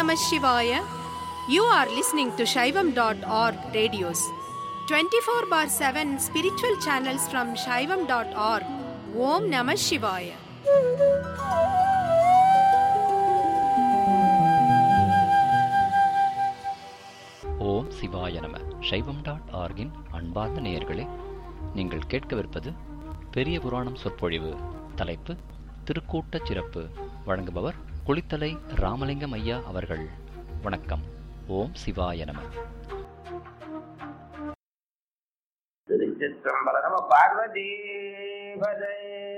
Namah Shivaya. You are listening to Shaivam.org radios. 24 bar 7 spiritual channels from Shaivam.org. Om Namah Shivaya. ஓம் சிவாய நம சைவம் dot ஆர்கின் அன்பார்ந்த நேயர்களே நீங்கள் கேட்கவிருப்பது பெரிய புராணம் சொற்பொழிவு தலைப்பு திருக்கூட்டச் சிறப்பு வழங்குபவர் குளித்தலை ராமலிங்கம் ஐயா அவர்கள் வணக்கம் ஓம் சிவாய நம திருச்சிற்றம்பலம் நம பார்வதி பதே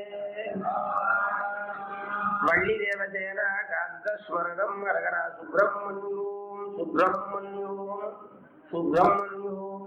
வள்ளி தேவதேன காந்தஸ்வரகம் அரகரா சுப்பிரமணியோம் சுப்பிரமணியோம் சுப்பிரமணியோம்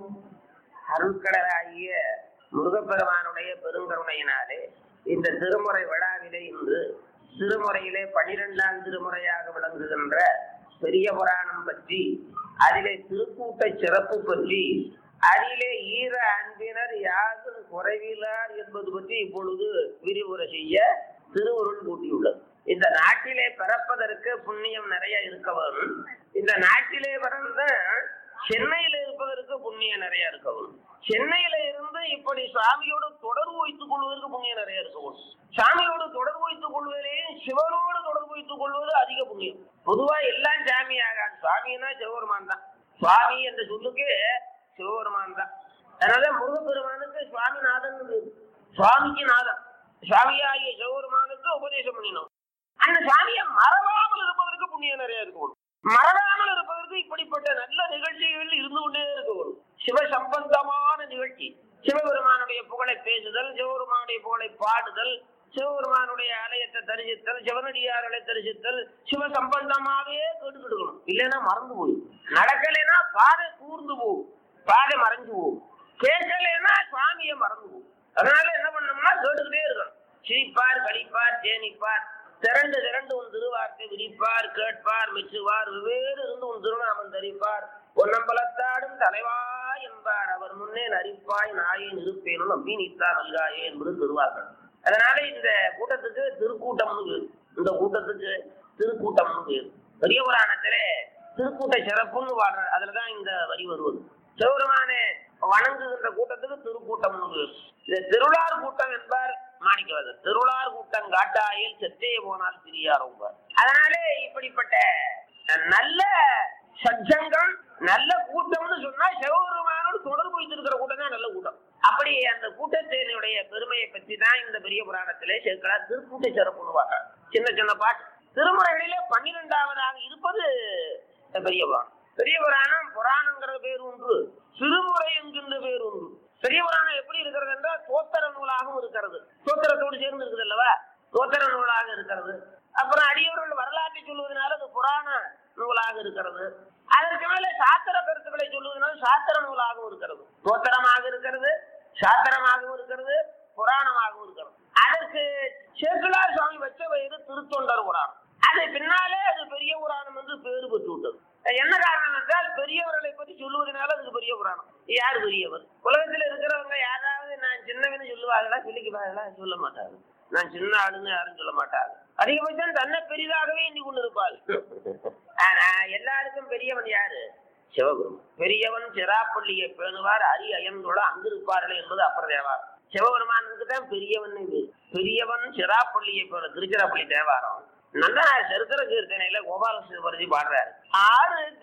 அருட்கடலாகிய முருகப்பெருமானுடைய பெருங்கருணையினாலே இந்த திருமுறை விழாவிலே இன்று திருமுறையிலே பனிரெண்டாம் திருமுறையாக விளங்குகின்ற பெரிய புராணம் பற்றி அதிலே திருக்கூட்ட சிறப்பு பற்றி அதிலே ஈர அன்பினர் யாரும் குறைவிலார் என்பது பற்றி இப்பொழுது விரிவுரை செய்ய திருவுருள் கூட்டியுள்ளது இந்த நாட்டிலே பிறப்பதற்கு புண்ணியம் நிறைய இருக்க வேணும் இந்த நாட்டிலே பிறந்த சென்னையில இருப்பதற்கு புண்ணியம் நிறைய இருக்க வேணும் சென்னையில இருந்து இப்படி சாமியோடு தொடர்பு வைத்துக் கொள்வதற்கு புண்ணியம் நிறைய இருக்க வேணும் சாமியோடு தொடர்பு வைத்துக் கொள்வதிலேயும் சிவனோடு தொடர்பு வைத்துக் கொள்வது அதிக புண்ணியம் பொதுவா எல்லாம் சாமி ஆகாது சுவாமின்னா சிவபெருமான் தான் சுவாமி என்ற சொல்லுக்கு சிவபெருமான் தான் அதனால முருகப்பெருமானுக்கு சுவாமிநாதன் பேரு. சுவாமிக்கு நாதன் சுவாமியாகிய சிவபெருமானுக்கு உபதேசம் பண்ணினோம் அந்த சுவாமியை மறவாமல் இருப்பதற்கு புண்ணியம் நிறைய இருக்கணும் மறவாமல் இருப்பதற்கு இப்படிப்பட்ட நல்ல நிகழ்ச்சிகள் இருந்து கொண்டே இருக்கணும் சிவ சம்பந்தமான நிகழ்ச்சி சிவபெருமானுடைய புகழை பேசுதல் சிவபெருமானுடைய புகழை பாடுதல் சிவபெருமானுடைய ஆலயத்தை தரிசித்தல் சிவனடியார்களை தரிசித்தல் சிவ சம்பந்தமாவே கேட்டுக்கிட்டு இருக்கணும் இல்லைன்னா மறந்து போய் நடக்கலைன்னா பாதை கூர்ந்து போகும் பாதை மறைஞ்சு போகும் கேட்கலைன்னா சுவாமியை மறந்து போகும் அதனால என்ன பண்ணோம்னா கேட்டுக்கிட்டே இருக்கணும் சிரிப்பார் கழிப்பார் தேனிப்பார் திரண்டு திரண்டு உன் திருவார்த்தை விரிப்பார் கேட்பார் மெச்சுவார் வெவ்வேறு இருந்து உன் திருநாமம் தரிப்பார் பொன்னம்பலத்தாடும் தலைவா என்பார் அவர் முன்னே நரிப்பாய் நாயேன் இருப்பேனும் நம்பி நீத்தா நல்காயே என்பது திருவார்கள் அதனால இந்த கூட்டத்துக்கு திருக்கூட்டம்னு பேரு இந்த கூட்டத்துக்கு திருக்கூட்டம்னு பேரு பெரிய புராணத்திலே திருக்கூட்ட சிறப்புன்னு பாடுற அதுலதான் இந்த வரி வருவது சிவபெருமானே வணங்குகின்ற கூட்டத்துக்கு திருக்கூட்டம்னு பேரு இந்த திருளார் கூட்டம் என்பார் மாணிக்கவாதர் திருளார் கூட்டம் காட்டாயில் செத்தே போனால் திரியாரோங்க அதனாலே இப்படிப்பட்ட நல்ல சச்சங்கம் நல்ல கூட்டம்னு சொன்னா சிவபெருமானோடு தொடர்பு வைத்திருக்கிற கூட்டம் தான் நல்ல கூட்டம் அப்படி அந்த கூட்டத்தினுடைய பெருமையை பற்றி தான் இந்த பெரிய புராணத்திலே சேர்க்கிறா திருக்கூட்ட சிறப்புன்னு சின்ன சின்ன பாட்டு திருமுறைகளிலே பன்னிரெண்டாவதாக இருப்பது இந்த பெரிய புராணம் பெரிய புராணம் புராணங்கிற பேர் ஒன்று திருமுறை என்கின்ற பேர் ஒன்று பெரிய புராணம் எப்படி இருக்கிறது என்றால் தோத்தர நூலாகவும் இருக்கிறது தோத்திரத்தோடு சேர்ந்து இருக்குது அல்லவா தோத்திர நூலாக இருக்கிறது அப்புறம் அடியவர்கள் வரலாற்றை சொல்வதனால அது புராண நூலாக இருக்கிறது அதற்கு மேல சாத்திர கருத்துக்களை சொல்வதனால சாத்திர நூலாகவும் இருக்கிறது தோத்திரமாக இருக்கிறது சாத்திரமாகவும் இருக்கிறது புராணமாகவும் இருக்கிறது அதற்கு சேக்குலார் சுவாமி வச்ச பெயரு திருத்தொண்டர் புராணம் அது பின்னாலே அது பெரிய புராணம் என்று பேரு பெற்று விட்டது என்ன காரணம் என்றால் பெரியவர்களை பற்றி சொல்லுவதனால அதுக்கு பெரிய புராணம் யார் பெரியவர் உலகத்தில் இருக்கிறவங்க யாராவது நான் சின்னவன்னு சொல்லுவாங்களா சொல்லிக்குவாங்களா சொல்ல மாட்டாங்க நான் சின்ன ஆளுன்னு யாரும் சொல்ல மாட்டாங்க அதிகபட்சம் தன்னை பெரிதாகவே எண்ணி கொண்டு இருப்பாள் ஆனா எல்லாருக்கும் பெரியவன் யாரு சிவபெருமன் பெரியவன் சிராப்பள்ளியை பேணுவார் அரி அயன்களோ அங்கிருப்பார்கள் என்பது அப்புறம் தேவார் சிவபெருமானுக்கு தான் பெரியவன் இது பெரியவன் சிராப்பள்ளியை பேண திருச்சிராப்பள்ளி தேவாரம் நல்லா சரித்திர கீர்த்தனையில கோபால சிவபரிஜி பாடுறாரு ஆறு